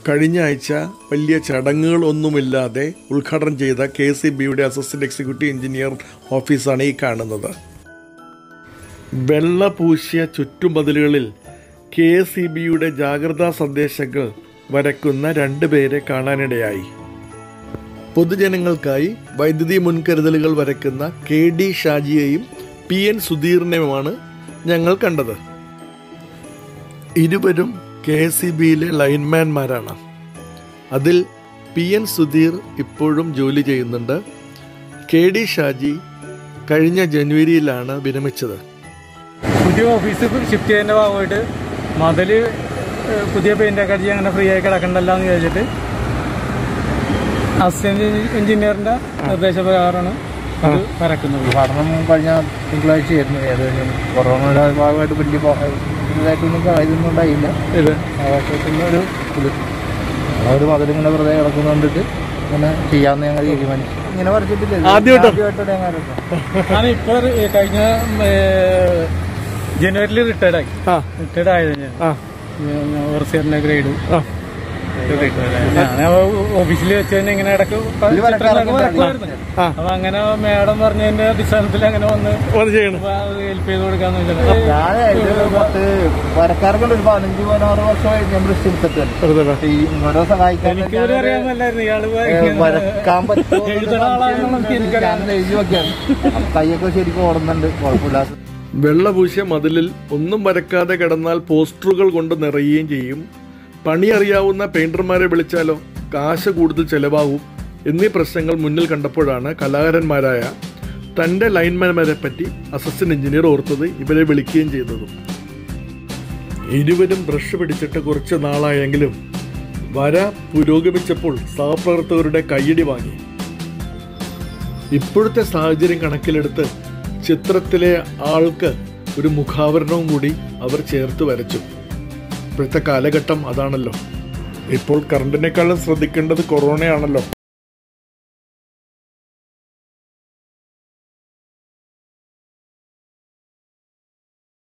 കഴിഞ്ഞ ആഴ്ച വലിയ ചടങ്ങുകളൊന്നുമില്ലാതെ ഉദ്ഘാടനം ചെയ്ത കെ സി ബിയുടെ അസിസ്റ്റന്റ് എക്സിക്യൂട്ടീവ് എഞ്ചിനീയർ ഓഫീസാണ് ഈ കാണുന്നത് വെള്ള പൂശിയ ചുറ്റുമതിലുകളിൽ കെ സി ബിയുടെ ജാഗ്രതാ സന്ദേശങ്ങൾ വരക്കുന്ന രണ്ടുപേരെ കാണാനിടയായി പൊതുജനങ്ങൾക്കായി വൈദ്യുതി മുൻകരുതലുകൾ വരക്കുന്ന കെ ഡി ഷാജിയെയും പി എൻ സുധീറിനെയുമാണ് ഞങ്ങൾ കണ്ടത് ഇരുവരും കെ എസ് സി ബിയിലെ ലൈൻമാൻമാരാണ് അതിൽ പി എൻ സുധീർ ഇപ്പോഴും ജോലി ചെയ്യുന്നുണ്ട് കെ ഡി ഷാജി കഴിഞ്ഞ ജനുവരിയിലാണ് വിരമിച്ചത് പുതിയ ഓഫീസ് ഷിഫ്റ്റ് ചെയ്യുന്നതിൻ്റെ ഭാഗമായിട്ട് മതില് ഏഹ്, പുതിയ പെയിൻ്റൊക്കെ അടിച്ച് അങ്ങനെ ഫ്രീ ആയി കിടക്കണ്ടല്ലോ എന്ന് വിചാരിച്ചിട്ട് അസിസ്റ്റന്റ് എഞ്ചിനീയറിന്റെ നിർദ്ദേശപ്രകാരമാണ് അത് വരക്കുന്നത് പഠനം കഴിഞ്ഞ തിങ്കളാഴ്ചയായിരുന്നു ഏകദേശം കൊറോണയുടെ ഭാഗമായിട്ട് വലിയ പോ- ഇതായിട്ടൊന്നും ഇതൊന്നും ഉണ്ടായില്ല ഇത് ആകാശത്തിൻ്റെ ഒരു ഇത് ആ ഒരു മതിലിങ്ങനെ വെറുതെ കിടക്കുന്നുണ്ടിട്ട് ഇങ്ങനെ ചെയ്യാമെന്ന് ഞങ്ങൾ തീരുമാനിച്ചു ഇങ്ങനെ വരച്ചിട്ടില്ല ഇത് ആദ്യമായിട്ടാ? ആദ്യമായിട്ടാണ് ഞാൻ വരച്ചത്. ഞാൻ ഇപ്പോൾ കഴിഞ്ഞ ഏഹ്, ജനുവരിയിൽ റിട്ടയർഡ് ആയി ആ റിട്ടയർഡ് ആയത് ഞാൻ ആ ഓവർസിയറിന്റെ ഗ്രേഡ് ആ ഞാൻ ഓഫീസിൽ വെച്ച് തന്നെ ഇങ്ങനെ ഇടക്ക് പ- ഇതില് വരക്കാറ് ചിത്രങ്ങളൊക്കെ വരക്കുമായിരുന്നു. ആ. അപ്പൊ അങ്ങനെ മേഡം പറഞ്ഞതിന്റെ അടിസ്ഥാനത്തിൽ അങ്ങനെ വന്ന് അത് ചെയ്യണം ഹെൽപ്പ് ചെയ്ത് കൊടുക്കാന്ന് വെച്ചാൽ ഞാൻ ഇത് പത്ത് വരക്കാർക്കുണ്ട് ഒരു പതിനഞ്ച് പതിനാറ് വർഷമായി ഞാൻ ബ്രഷ് എടുത്തിട്ടുണ്ട് വെറുതെ ഈ ഓരോ സഹായിക്കാൻ എനിക്ക് പോലും അറിയാമല്ലായിരുന്നു ഇയാള് ഏ, വരക്കാൻ പറ്റുമോ എഴുതണ ആളാണെന്നുള്ളത് എനിക്കറിയാം. ഞാൻ എഴുതി വെക്കാണ് കൈയൊക്കെ ശരിക്കും ഓടുന്നുണ്ട് കുഴപ്പമില്ലാത്ത വെള്ളപൂശിയ മതിലിൽ ഒന്നും വരക്കാതെ കിടന്നാൽ പോസ്റ്ററുകൾ കൊണ്ട് നിറയുകയും ചെയ്യും പണി അറിയാവുന്ന പെയിന്റർമാരെ വിളിച്ചാലോ കാശ് കൂടുതൽ ചെലവാകും എന്നീ പ്രശ്നങ്ങൾ മുന്നിൽ കണ്ടപ്പോഴാണ് കലാകാരന്മാരായ തൻ്റെ ലൈൻമാൻമാരെ പറ്റി അസിസ്റ്റന്റ് എഞ്ചിനീയർ ഓർത്തത് ഇവരെ വിളിക്കുകയും ചെയ്തതും ഇരുവരും ബ്രഷ് പിടിച്ചിട്ട് കുറച്ച് നാളായെങ്കിലും വര പുരോഗമിച്ചപ്പോൾ സഹപ്രവർത്തകരുടെ കയ്യടി വാങ്ങി ഇപ്പോഴത്തെ സാഹചര്യം കണക്കിലെടുത്ത് ചിത്രത്തിലെ ആൾക്ക് ഒരു മുഖാവരണവും കൂടി അവർ ചേർത്ത് വരച്ചു ഇപ്പോഴത്തെ കാലഘട്ടം അതാണല്ലോ ഇപ്പോൾ കറണ്ടിനേക്കാളും ശ്രദ്ധിക്കേണ്ടത് കൊറോണയാണല്ലോ